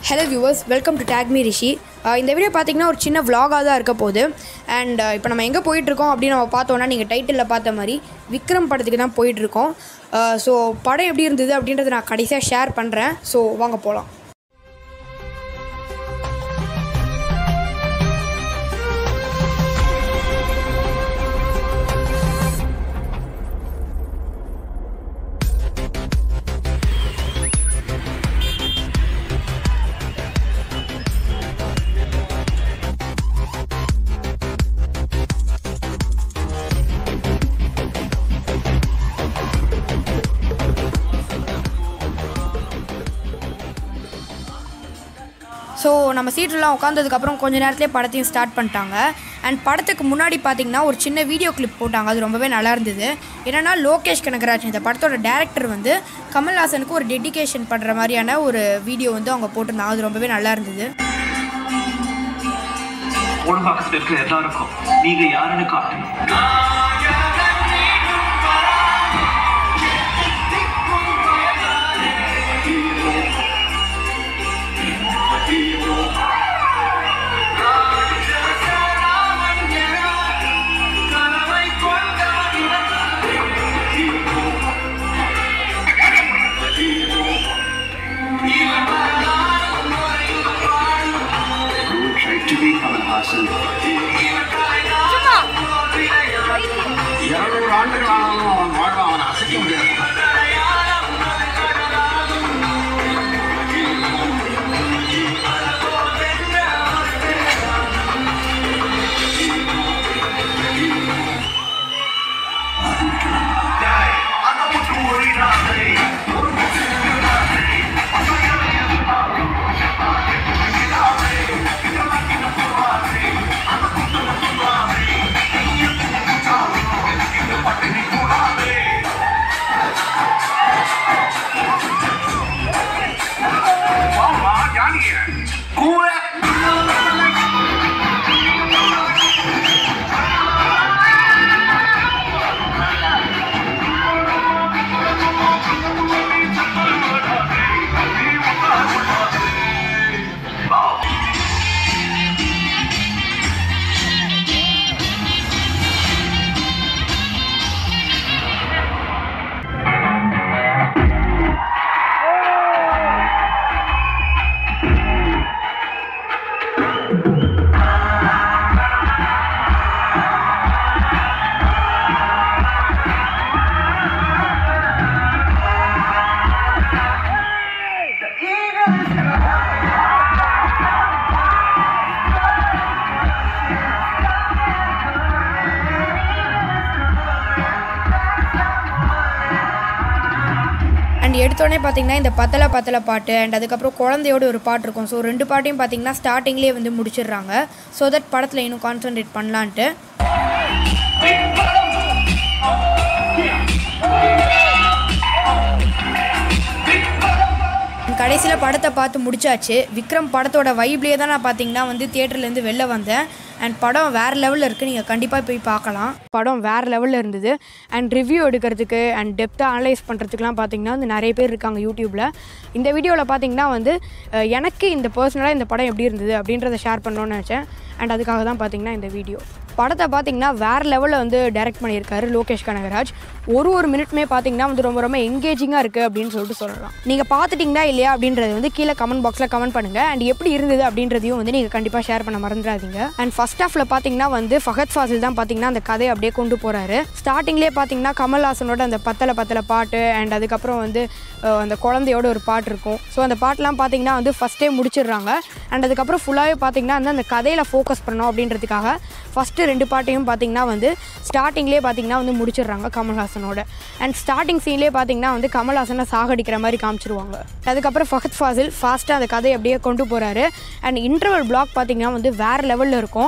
Hello viewers welcome to take me Rishi ah இந்த video பார்த்தீங்கன்னா ஒரு சின்ன vlog-ஆ தான் இருக்க போகுது அண்ட் இப்போ நம்ம எங்கே போயிட்டுருக்கோம் அப்படின்னு நம்ம பார்த்தோன்னா நீங்கள் டைட்டிலில் பார்த்த மாதிரி விக்ரம் படத்துக்கு தான் போயிட்டுருக்கோம் ஸோ படம் எப்படி இருந்தது அப்படின்றத நான் கடைசியாக ஷேர் பண்ணுறேன் ஸோ வாங்க போகலாம் ஸோ நம்ம சீட்லலாம் உட்காந்ததுக்கப்புறம் கொஞ்ச நேரத்துலேயே படத்தையும் ஸ்டார்ட் பண்ணிட்டாங்க அண்ட் படத்துக்கு முன்னாடி பார்த்தீங்கன்னா ஒரு சின்ன வீடியோ கிளிப் போட்டாங்க அது ரொம்பவே நல்லா இருந்தது என்னென்னா லோகேஷ் கனகராஜ் இந்த படத்தோட டேரக்டர் வந்து கமல்ஹாசனுக்கு ஒரு டெடிகேஷன் பண்ணுற மாதிரியான ஒரு வீடியோ வந்து அவங்க போட்டிருந்தாங்க அது ரொம்பவே நல்லா இருந்தது உலகத்தில் இருக்கிற எல்லாருக்கும் நீங்க யாருன்னு காட்டணும் Who tried to be Kamal Hassan? இருநூறு ஆண்டுகள் ஆனாலும் அவன் வாழ்வை அவன் அசைக்க முடியாது அண்ட் எடுத்தோடனே பார்த்தீங்கன்னா இந்த பத்தலை பத்தலை பாட்டு அண்ட் அதுக்கப்புறம் குழந்தையோட ஒரு பாட்டு இருக்கும் ஸோ ரெண்டு பாட்டையும் பார்த்தீங்கன்னா ஸ்டார்டிங்லேயே வந்து முடிச்சிடுறாங்க ஸோ தட் படத்தில் இன்னும் கான்சென்ட்ரேட் பண்ணலான்ட்டு கடைசியில் படத்தை பார்த்து முடிச்சாச்சு விக்ரம் படத்தோட வைப்லேயே தான் நான் பார்த்தீங்கன்னா வந்து தியேட்டர்லேருந்து வெளில வந்தேன் அண்ட் படம் வேறு லெவலில் இருக்குது நீங்கள் கண்டிப்பாக போய் பார்க்கலாம் படம் வேறு லெவலில் இருந்தது அண்ட் ரிவ்யூ எடுக்கிறதுக்கு அண்ட் டெப்த்தாக அனலைஸ் பண்ணுறதுக்குலாம் பார்த்தீங்கன்னா வந்து நிறைய பேர் இருக்காங்க யூடியூப்பில் இந்த வீடியோவில் பார்த்தீங்கன்னா வந்து அஹ், எனக்கு இந்த பர்சனலாக இந்த படம் எப்படி இருந்தது அப்படின்றத ஷேர் பண்ணணும்னு நினச்சேன் அண்ட் அதுக்காக தான் பார்த்தீங்கன்னா இந்த வீடியோ படத்தை பார்த்தீங்கன்னா வேறு லெவலில் வந்து டைரக்ட் பண்ணியிருக்காரு லோகேஷ் கனகராஜ் ஒரு ஒரு மினிட்மே பார்த்தீங்கன்னா வந்து ரொம்ப ரொம்ப எங்கேஜிங்காக இருக்குது அப்படின்னு சொல்லிட்டு சொல்லலாம் நீங்கள் பார்த்துட்டிங்களா இல்லையா அப்படின்றது வந்து கீழே கமெண்ட் பாக்ஸில் கமெண்ட் பண்ணுங்கள் அண்ட் எப்படி இருந்தது அப்படின்றதையும் வந்து நீங்கள் கண்டிப்பாக ஷேர் பண்ண மறந்துடாதீங்க அண்ட் ஃபர்ஸ்ட் ஹாஃபில் பார்த்தீங்கன்னா வந்து ஃபஹத் ஃபாசில் தான் பார்த்தீங்கன்னா அந்த கதையை அப்படியே கொண்டு போகிறாரு ஸ்டார்டிங்லேயே பார்த்தீங்கன்னா கமல்ஹாசனோட அந்த பத்தலை பத்தலை பாட்டு அண்ட் அதுக்கப்புறம் வந்து அஹ், அந்த குழந்தையோட ஒரு பாட்டு இருக்கும் ஸோ அந்த பாட்டெலாம் பார்த்தீங்கன்னா வந்து ஃபஸ்ட்டே முடிச்சிடுறாங்க அண்ட் அதுக்கப்புறம் ஃபுல்லாகவே பார்த்தீங்கன்னா வந்து அந்த கதையில் ஃபோக்கஸ் பண்ணோம் அப்படின்றதுக்காக ஃபஸ்ட்டு ரெண்டு பாட்டையும் பார்த்தீங்கன்னா வந்து ஸ்டார்டிங்லேயே பார்த்தீங்கன்னா வந்து முடிச்சிடுறாங்க கமல்ஹாசனோட அண்ட் ஸ்டார்டிங் சீன்லேயே பார்த்தீங்கன்னா வந்து கமல்ஹாசனை சாகடிக்கிற மாதிரி காமிச்சிருவாங்க அதுக்கப்புறம் ஃபஹத் ஃபாசில் ஃபாஸ்ட்டாக அந்த கதையை அப்படியே கொண்டு போகிறாரு அண்ட் இன்டர்வல் பிளாக் பார்த்தீங்கன்னா வந்து வேறு லெவலில் இருக்கும்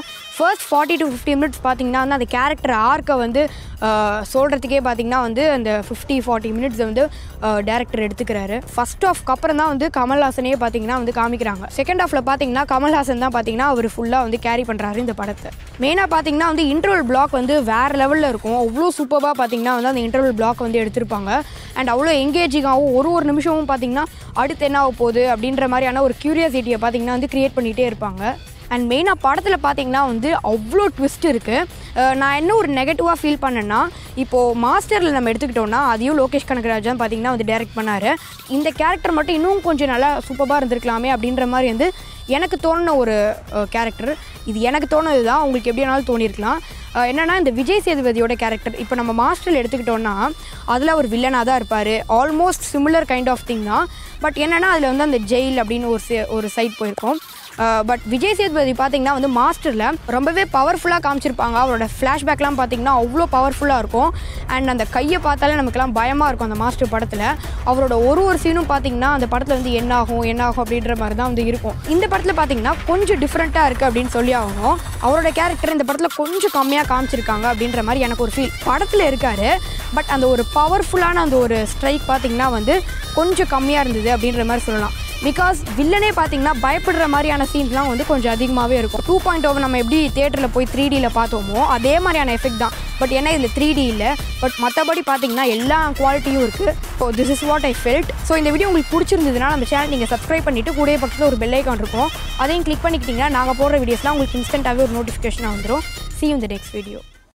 first forty to fifty minutes பார்த்தீங்கன்னா வந்து அந்த கேரக்டர் ஆர்க்கை வந்து சொல்கிறதுக்கே பார்த்தீங்கன்னா வந்து அந்த ஃபிஃப்டி ஃபார்ட்டி மினிட்ஸ் வந்து டேரக்டர் எடுத்துக்கிறாரு ஃபர்ஸ்ட் ஆஃப்க்கு அப்புறம் தான் வந்து கமல்ஹாசனே பார்த்தீங்கன்னா வந்து காமிக்கிறாங்க செகண்ட் ஹாஃபில் பார்த்தீங்கன்னா கமல்ஹாசன் தான் பார்த்தீங்கன்னா அவர் ஃபுல்லாக வந்து கேரி பண்ணுறாரு இந்த படத்தை மெயினாக பார்த்தீங்கன்னா வந்து இன்டர்வல் பிளாக் வந்து வேறு லெவலில் இருக்கும் அவ்வளோ சூப்பராக பார்த்தீங்கன்னா வந்து அந்த இன்டர்வல் பிளாக் வந்து எடுத்திருப்பாங்க அண்ட் அவ்வளோ எங்கேஜிங்காகவும் ஒரு ஒரு நிமிஷமும் பார்த்தீங்கன்னா அடுத்து என்ன ஆக போகுது அப்படின்ற மாதிரியான ஒரு க்யூரியாசிட்டியை பார்த்தீங்கன்னா வந்து க்ரியேட் பண்ணிகிட்டே இருப்பாங்க அண்ட் மெயினாக படத்தில் பார்த்தீங்கன்னா வந்து அவ்வளோ ட்விஸ்ட் இருக்குது நான் என்ன ஒரு நெகட்டிவாக ஃபீல் பண்ணேன்னா இப்போது மாஸ்டரில் நம்ம எடுத்துக்கிட்டோம்னா அதையும் லோகேஷ் கனகராஜ் தான் பார்த்தீங்கன்னா வந்து டைரக்ட் பண்ணார் இந்த கேரக்டர் மட்டும் இன்னும் கொஞ்சம் நல்லா சூப்பராக இருந்திருக்கலாமே அப்படின்ற மாதிரி வந்து எனக்கு தோணுன ஒரு கேரக்டர் இது எனக்கு தோணுது தான் உங்களுக்கு எப்படி வேணாலும் தோணியிருக்கலாம் அஹ் என்னன்னா இந்த விஜய் சேதுபதியோட கேரக்டர் இப்போ நம்ம மாஸ்டரில் எடுத்துக்கிட்டோம்னா அதில் ஒரு வில்லனாக தான் இருப்பார் almost similar kind of thing தான் பட் என்னன்னா அதில் வந்து அந்த ஜெயில் அப்படின்னு ஒரு சே- ஒரு சைட் போயிருக்கோம் பட் விஜய் சேதுபதி பார்த்தீங்கன்னா வந்து மாஸ்டரில் ரொம்பவே பவர்ஃபுல்லாக காமிச்சிருப்பாங்க அவரோட ஃப்ளாஷ்பேக்லாம் பார்த்தீங்கன்னா அவ்வளோ பவர்ஃபுல்லாக இருக்கும் அண்ட் அந்த கையை பார்த்தாலே நமக்குலாம் பயமாக இருக்கும் அந்த மாஸ்டர் படத்தில் அவரோட ஒரு ஒரு சீனும் பார்த்தீங்கன்னா அந்த படத்தில் வந்து என்ன ஆகும் என்ன ஆகும் அப்படின்ற மாதிரி தான் வந்து இருக்கும் இந்த படத்தில் பார்த்தீங்கன்னா கொஞ்சம் டிஃப்ரெண்ட்டாக இருக்குது அப்படின்னு சொல்லி ஆகணும் அவரோட கேரக்டர் இந்த படத்தில் கொஞ்சம் கம்மியாக காமிச்சிருக்காங்க அப்படின்ற மாதிரி எனக்கு ஒரு ஃபீல் படத்தில் இருக்காரு பட் அந்த ஒரு பவர்ஃபுல்லான அந்த ஒரு ஸ்ட்ரைக் பார்த்தீங்கன்னா வந்து கொஞ்சம் கம்மியாக இருந்தது அப்படின்ற மாதிரி சொல்லலாம் பிகாஸ் வில்லனே பார்த்தீங்கன்னா பயப்படுற மாதிரியான சீன்ஸ்லாம் வந்து கொஞ்சம் அதிகமாகவே இருக்கும் டூ பாயிண்ட் ஓவர் நம்ம எப்படி தேட்டரில் போய் த்ரீ டியில் பார்த்தோமோ அதே மாதிரியான எஃபெக்ட் தான் பட் ஏன்னா இதில் த்ரீ டி இல்லை பட் மற்றபடி பார்த்தீங்கன்னா எல்லா குவாலிட்டியும் இருக்குது so this is what I felt so இந்த வீடியோ உங்களுக்கு பிடிச்சிருந்ததுன்னா நம்ம சேனல் நீங்கள் சப்ஸ்கிரைப் பண்ணிவிட்டு கூடயே பக்கத்தில் ஒரு பெல் ஐக்கான் இருக்கும் அதையும் கிளிக் பண்ணிக்கிட்டிங்கன்னா நாங்கள் போடுற வீடியோஸ்லாம் உங்களுக்கு இன்ஸ்டண்ட்டாகவே ஒரு நோட்டிஃபிகேஷனாக வந்துடும் see you in the next video